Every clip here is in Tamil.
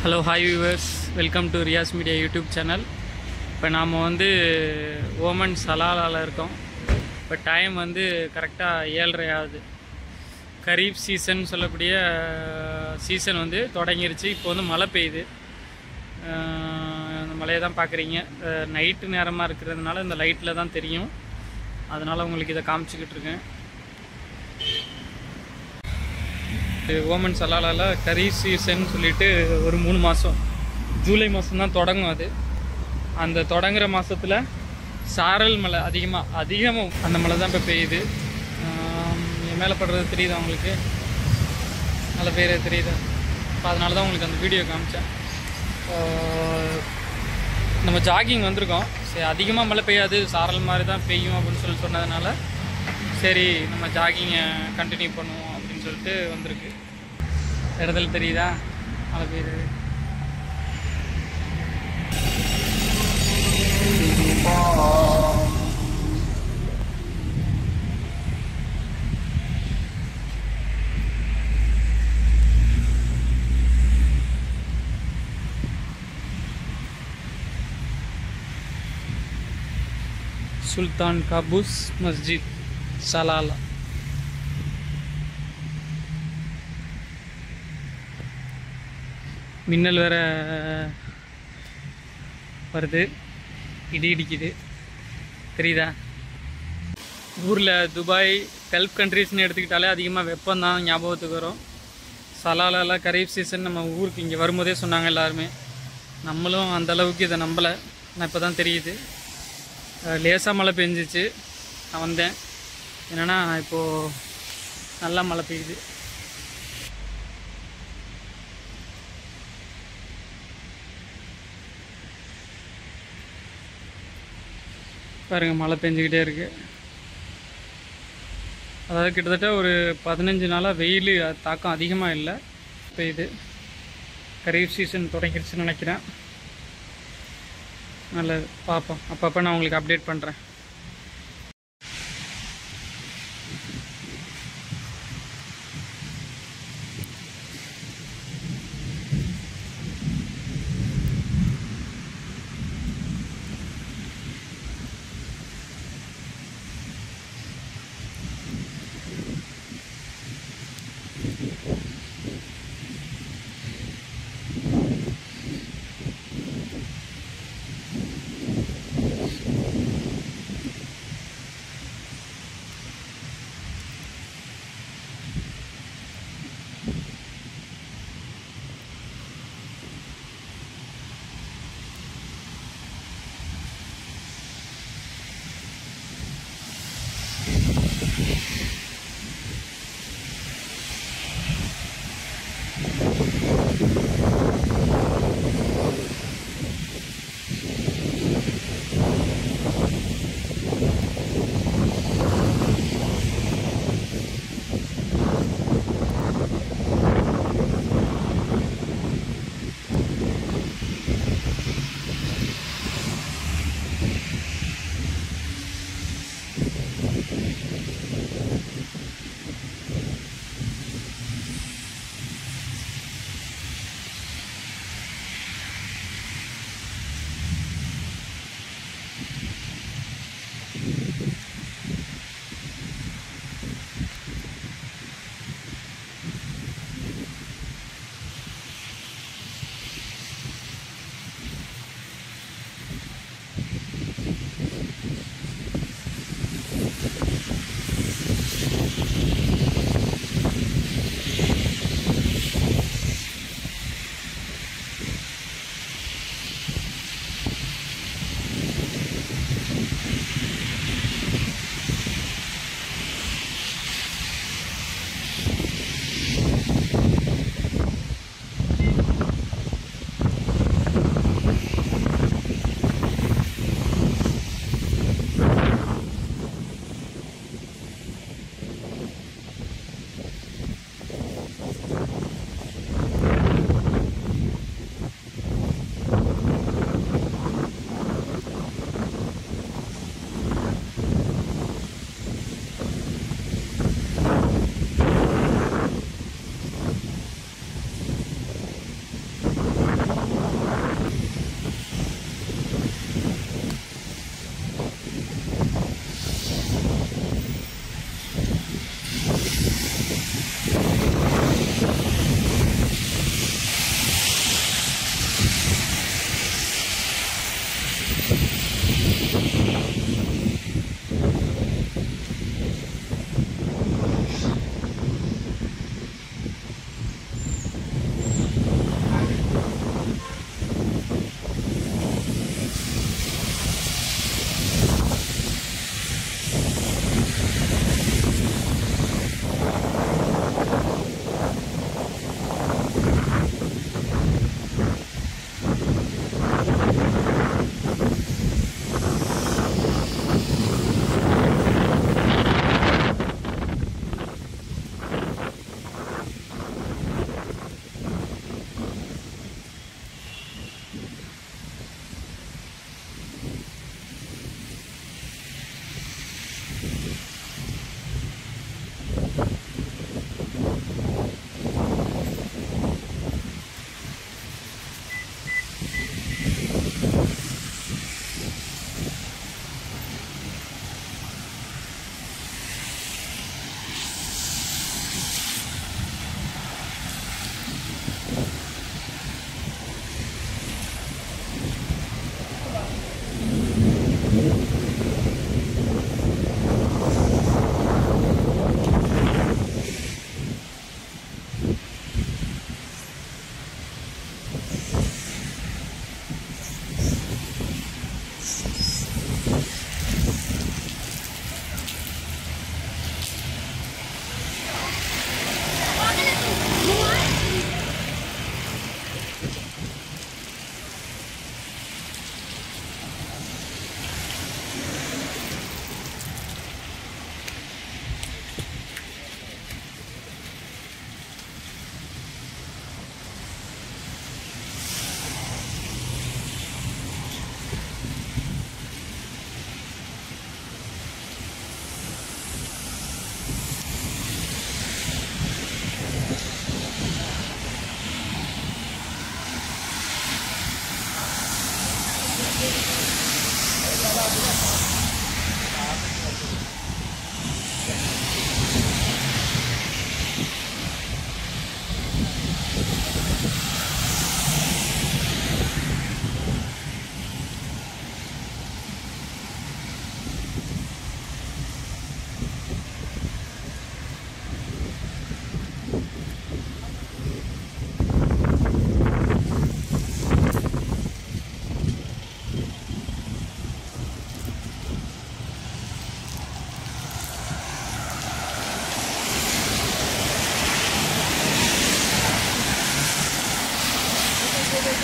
hello hi viewers welcome to Riyaz media YouTube channel இப்போ நாம் வந்து ஓமன் சலாலாவில் இருக்கோம் இப்போ டைம் வந்து கரெக்டாக ஏழரை ஆகுது கரீப் சீசன் சொல்லக்கூடிய சீசன் வந்து தொடங்கிருச்சு இப்போ வந்து மழை பெய்யுது அஹ் அந்த மழையை தான் பார்க்குறீங்க நைட்டு நேரமாக இருக்கிறதுனால இந்த லைட்டில் தான் தெரியும் அதனால் உங்களுக்கு இதை காமிச்சிக்கிட்டு இருக்கேன் ஓமன் சலாலால கரீ சீசன் சொல்லிட்டு ஒரு மூணு மாதம் ஜூலை மாதம் தான் தொடங்கும் அது அந்த தொடங்குற மாதத்தில் சாரல் மழை அதிகமாக அதிகமாக அந்த மழை தான் இப்போ பெய்யுது ஆம், என் மேலே படுறது தெரியுதா உங்களுக்கு மழை பெய்யறது தெரியுதா இப்போ அதனால தான் உங்களுக்கு அந்த வீடியோ காமிச்சேன் ஆ, நம்ம ஜாகிங் வந்திருக்கோம் சரி அதிகமாக மழை பெய்யாது சாரல் மாதிரி தான் பெய்யும் அப்படின்னு சொல்லி சொன்னதுனால சரி நம்ம ஜாகிங்கை கண்டினியூ பண்ணுவோம் அப்படின்னு சொல்லிட்டு வந்திருக்கு இடத்துல தெரியுதா மழை பெய்யுது சுல்தான் காபூஸ் மஸ்ஜித் சலாலா மின்னல் வேற வருது இடி இடிக்குது தெரியுதா ஊரில் துபாய் கல்ஃப் கண்ட்ரீஸ்னு எடுத்துக்கிட்டாலே அதிகமாக வெப்பம் தான் ஞாபகத்துக்கு வரும் சலாலால கரீப் சீசன் நம்ம ஊருக்கு இங்கே வரும்போதே சொன்னாங்க எல்லாருமே நம்மளும் அந்த அளவுக்கு இதை நம்பலை நான் இப்போ தான் தெரியுது லேசாக மழை பெஞ்சிச்சு நான் வந்தேன் என்னென்னா இப்போது நல்லா மழை பெய்யுது பாருங்க மழை பெஞ்சிக்கிட்டே இருக்கு அதாவது கிட்டத்தட்ட ஒரு பதினஞ்சு நாளாக வெயில் தாக்கம் அதிகமாக இல்லை பெய்யுது கரீஃப் சீசன் தொடங்கிருச்சுன்னு நினைக்கிறேன் நல்லது பார்ப்போம் அப்பப்போ நான் உங்களுக்கு அப்டேட் பண்ணுறேன்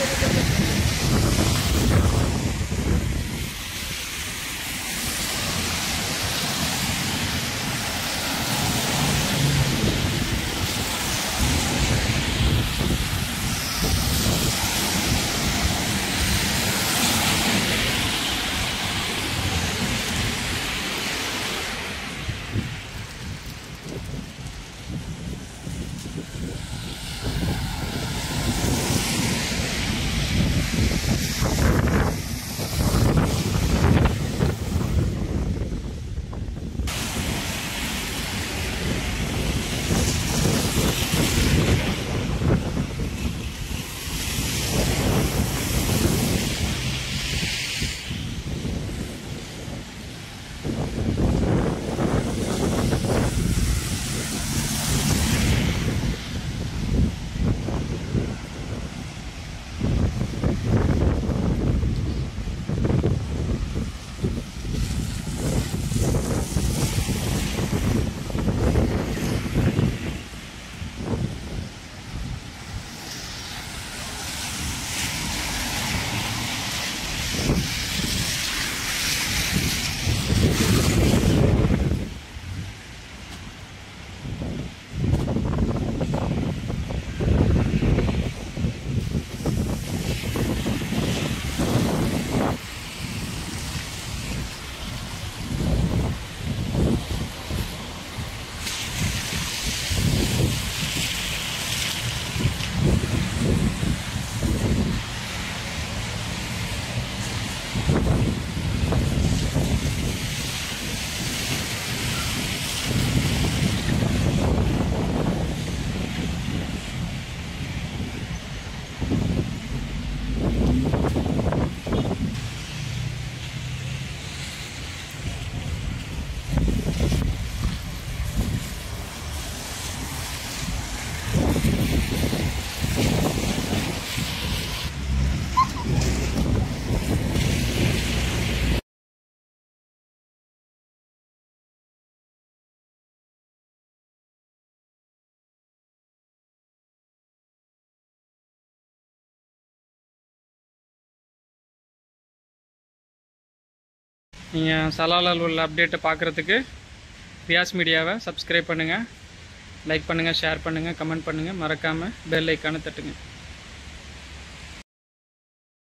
நீங்கள் சலாலால் உள்ள அப்டேட்டை பார்க்குறதுக்கு ரியாஸ் மீடியாவை சப்ஸ்கிரைப் பண்ணுங்கள் லைக் பண்ணுங்கள் ஷேர் பண்ணுங்கள் கமெண்ட் பண்ணுங்கள் மறக்காமல் பெல் ஐக்கானை தட்டுங்க